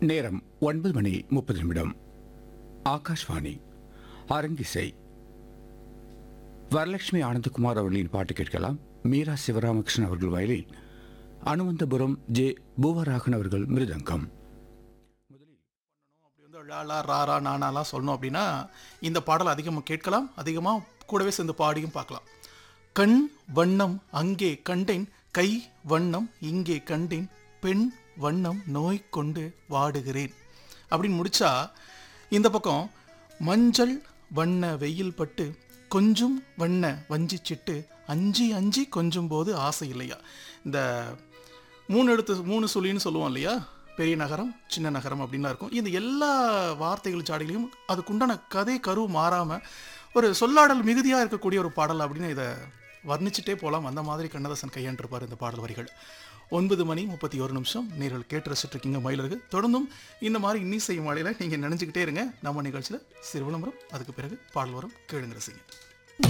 நேரம் ஒன்பது மணி முப்பது நிமிடம் ஆகாஷ்வாணி அரங்கிசை வரலட்சுமி ஆனந்தகுமார் அவர்களின் பாட்டு கேட்கலாம் மீரா சிவராமகிருஷ்ணன் அவர்கள் வயலின் அனுமந்தபுரம் ஜே பூவராகன் அவர்கள் மிருதங்கம் அப்படி வந்து ழாலா ராரா நானாலாம் சொல்லணும் அப்படின்னா இந்த பாடல் அதிகமாக கேட்கலாம் அதிகமாக கூடவே சேர்ந்து பாடியும் பார்க்கலாம் கண் வண்ணம் அங்கே கண்டேன் கை வண்ணம் இங்கே கண்டேன் பெண் வண்ணம் நோய் கொண்டு வாடுகிறேன் அப்படின்னு முடிச்சா இந்த பக்கம் மஞ்சள் வண்ண வெயில் பட்டு கொஞ்சம் வண்ண வஞ்சி சிட்டு அஞ்சி அஞ்சி கொஞ்சம் போது ஆசை இல்லையா இந்த மூணு எழுத்து மூணு சொல்லின்னு சொல்லுவோம் இல்லையா பெரிய நகரம் சின்ன நகரம் அப்படின்லாம் இருக்கும் இந்த எல்லா வார்த்தைகள் சாடிகளையும் அதுக்குண்டான கதை கரு மாறாமல் ஒரு சொல்லாடல் மிகுதியாக இருக்கக்கூடிய ஒரு பாடல் அப்படின்னு இதை வர்ணிச்சுட்டே போகலாம் அந்த மாதிரி கண்ணதாசன் கையாண்டிருப்பார் இந்த பாடல் வரிகள் ஒன்பது மணி முப்பத்தி ஒரு நிமிஷம் நேரில் கேட்டு ரசிச்சுட்டு இருக்கீங்க மயிலருக்கு தொடர்ந்தும் இந்த மாதிரி இன்னிசை மாலையில் நீங்கள் நினைஞ்சுக்கிட்டே இருங்க நம்ம நிகழ்ச்சியில் சிறு விளம்பரம் அதுக்கு பிறகு பாடல் வரும் கேளுங்க ரசிங்க